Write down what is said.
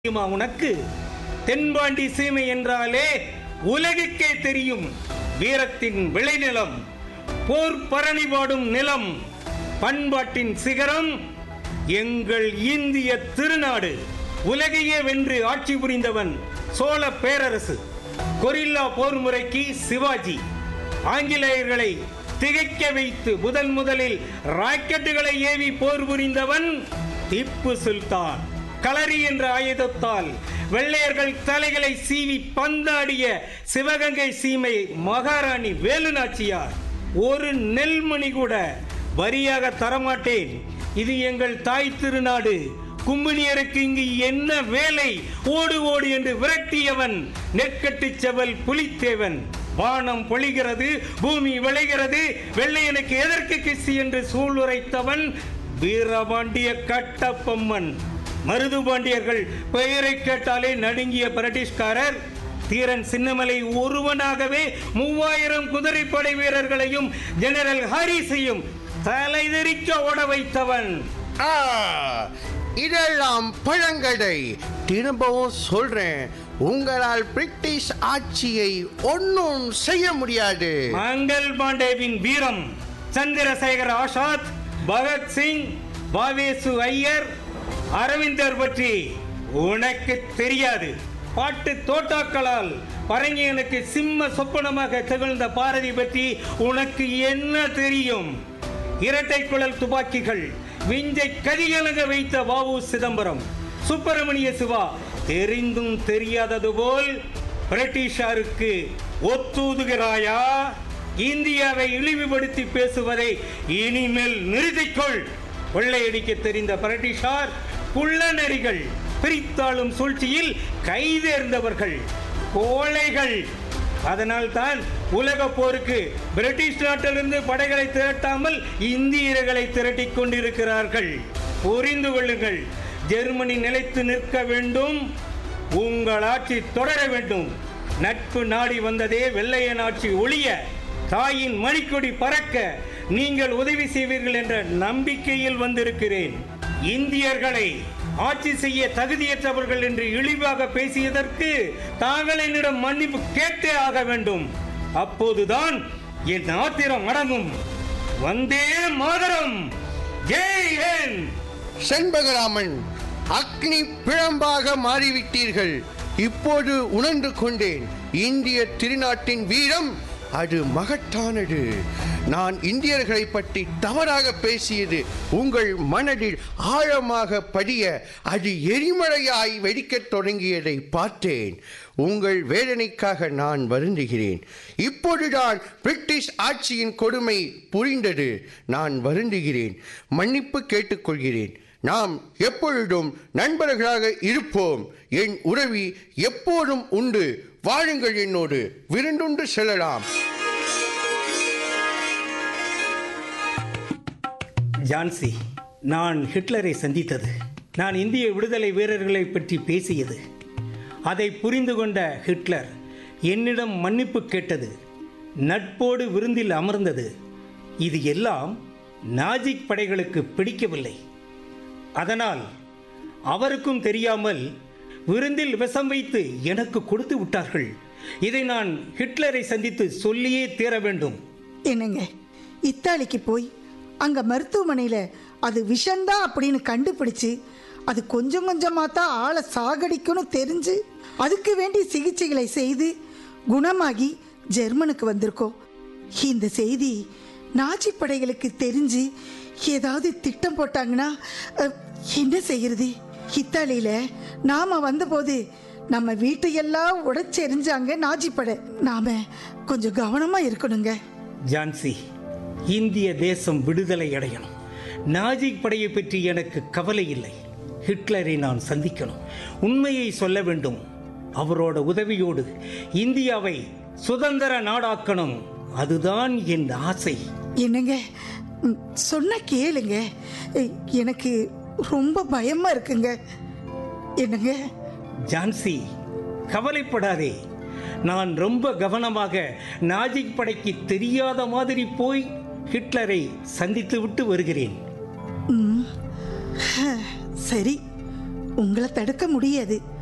தெரியுமா உனக்கு தென்பாண்டி சீமை என்றாலே உலகுக்கே தெரியும் வீரத்தின் விளைநிலம் போர் பரணி பாடும் நிலம் பண்பாட்டின் சிகரம் எங்கள் இந்திய திருநாடு உலகையே வென்று ஆட்சி புரிந்தவன் சோழ பேரரசு கொரில்லா போர் முறைக்கு சிவாஜி ஆங்கிலேயர்களை திகைக்க வைத்து முதன் முதலில் ராக்கெட்டுகளை ஏவி போர் புரிந்தவன் திப்பு சுல்தான் களரி என்ற ஆயுதத்தால் வெள்ளையர்கள் தலைகளை சீவி பந்தாடிய சிவகங்கை சீமை மகாராணி வேலுநாச்சியார் ஒரு நெல்மணி கூட வரியாக தரமாட்டேன் இது எங்கள் தாய் திருநாடு கும்பினியருக்கு இங்கு என்ன வேலை ஓடு ஓடு என்று விரட்டியவன் நெற்கட்டு செவல் புலித்தேவன் வானம் பொழிகிறது பூமி விளைகிறது வெள்ளையனுக்கு எதற்கு கிசி என்று சூளுரைத்தவன் வீரபாண்டிய கட்டப்பொம்மன் மருதுபாண்டியர்கள் பெயரை கேட்டாலே நடுங்கிய பிரிட்டிஷ்காரர் தீரன் சின்னமலை ஒருவனாகவே மூவாயிரம் குதிரைப்படை வீரர்களையும் ஜெனரல் ஹாரிஸையும் தலைதெறிக்க ஓட வைத்தவன் ஆ, இதெல்லாம் பழங்கடை திரும்பவும் சொல்றேன் உங்களால் பிரிட்டிஷ் ஆட்சியை ஒன்றும் செய்ய முடியாது மங்கள் பாண்டேவின் வீரம் சந்திரசேகர் ஆசாத் பகத்சிங் பாவேசு ஐயர் அரவிந்தர் பற்றி உனக்கு தெரியாது பாட்டு தோட்டாக்களால் பரங்கியனுக்கு சிம்ம சொப்பனமாக திகழ்ந்த பாரதி பற்றி உனக்கு என்ன தெரியும் இரட்டை குழல் துப்பாக்கிகள் விஞ்சை கதிகலங்க வைத்த வாவு சிதம்பரம் சுப்பிரமணிய சிவா தெரிந்தும் தெரியாதது போல் பிரிட்டிஷாருக்கு ஒத்தூதுகிறாயா இந்தியாவை இழிவுபடுத்தி பேசுவதை இனிமேல் நிறுத்திக்கொள் கொள்ளையடிக்க தெரிந்த பிரிட்டிஷார் குள்ளநெறிகள் பிரித்தாளும் சூழ்ச்சியில் கைதேர்ந்தவர்கள் கோழைகள் அதனால் தான் உலக போருக்கு பிரிட்டிஷ் நாட்டிலிருந்து படைகளை திரட்டாமல் இந்தியர்களை திரட்டிக் கொண்டிருக்கிறார்கள் புரிந்து கொள்ளுங்கள் ஜெர்மனி நிலைத்து நிற்க வேண்டும் உங்கள் ஆட்சி தொடர வேண்டும் நட்பு நாடி வந்ததே வெள்ளையன் ஆட்சி ஒழிய தாயின் மணிக்கொடி பறக்க நீங்கள் உதவி செய்வீர்கள் என்ற நம்பிக்கையில் வந்திருக்கிறேன் இந்தியர்களை ஆட்சி செய்ய தகுதியற்றவர்கள் என்று இழிவாக பேசியதற்கு தாங்கள் என்னிடம் மன்னிப்பு கேட்டே ஆக வேண்டும் அப்போதுதான் என் ஆத்திரம் அடங்கும் வந்தே மாதரம் ஜெய் ஹிந்த் செண்பகராமன் அக்னி பிழம்பாக மாறிவிட்டீர்கள் இப்போது உணர்ந்து கொண்டேன் இந்திய திருநாட்டின் வீரம் அது மகத்தானது நான் இந்தியர்களை பற்றி தவறாக பேசியது உங்கள் மனதில் ஆழமாக படிய அது எரிமலையாய் வெடிக்கத் தொடங்கியதை பார்த்தேன் உங்கள் வேதனைக்காக நான் வருந்துகிறேன் இப்போதுதான் பிரிட்டிஷ் ஆட்சியின் கொடுமை புரிந்தது நான் வருந்துகிறேன் மன்னிப்பு கேட்டுக்கொள்கிறேன் நாம் எப்பொழுதும் நண்பர்களாக இருப்போம் என் உறவி எப்போதும் உண்டு வாழுங்கள் என்னோடு விருந்துண்டு செல்லலாம் ஜான்சி நான் ஹிட்லரை சந்தித்தது நான் இந்திய விடுதலை வீரர்களை பற்றி பேசியது அதை புரிந்து கொண்ட ஹிட்லர் என்னிடம் மன்னிப்பு கேட்டது நட்போடு விருந்தில் அமர்ந்தது இது எல்லாம் நாஜிக் படைகளுக்கு பிடிக்கவில்லை அதனால் அவருக்கும் தெரியாமல் விருந்தில் விஷம் வைத்து எனக்கு கொடுத்து விட்டார்கள் இதை நான் ஹிட்லரை சந்தித்து சொல்லியே தீர வேண்டும் என்னங்க இத்தாலிக்கு போய் அங்க மருத்துவமனையில அது விஷம்தான் அப்படின்னு கண்டுபிடிச்சு அது கொஞ்சம் கொஞ்சமாக தான் ஆளை சாகடிக்கும்னு தெரிஞ்சு அதுக்கு வேண்டிய சிகிச்சைகளை செய்து குணமாகி ஜெர்மனுக்கு வந்திருக்கோம் இந்த செய்தி நாஜி படைகளுக்கு தெரிஞ்சு ஏதாவது திட்டம் போட்டாங்கன்னா அஹ், என்ன செய்யறது இத்தாலியில நாம வந்தபோது நம்ம வீட்டையெல்லாம் உடைச்செறிஞ்சாங்க நாஜி படை நாம கொஞ்சம் கவனமா இருக்கணுங்க ஜான்சி இந்திய தேசம் விடுதலை அடையணும் நாஜிக் படையை பற்றி எனக்கு கவலை இல்லை ஹிட்லரை நான் சந்திக்கணும் உண்மையை சொல்ல வேண்டும் அவரோட உதவியோடு இந்தியாவை சுதந்திர நாடாக்கணும் அதுதான் என் ஆசை என்னங்க ம், சொன்னா கேளுங்க எ- எனக்கு ரொம்ப பயமா இருக்குங்க என்னங்க ஜான்சி கவலைப்படாதே நான் ரொம்ப கவனமாக நாஜிக் படைக்கு தெரியாத மாதிரி போய் ஹிட்லரை சந்தித்து விட்டு வருகிறேன் ம், சரி உங்களை தடுக்க முடியாது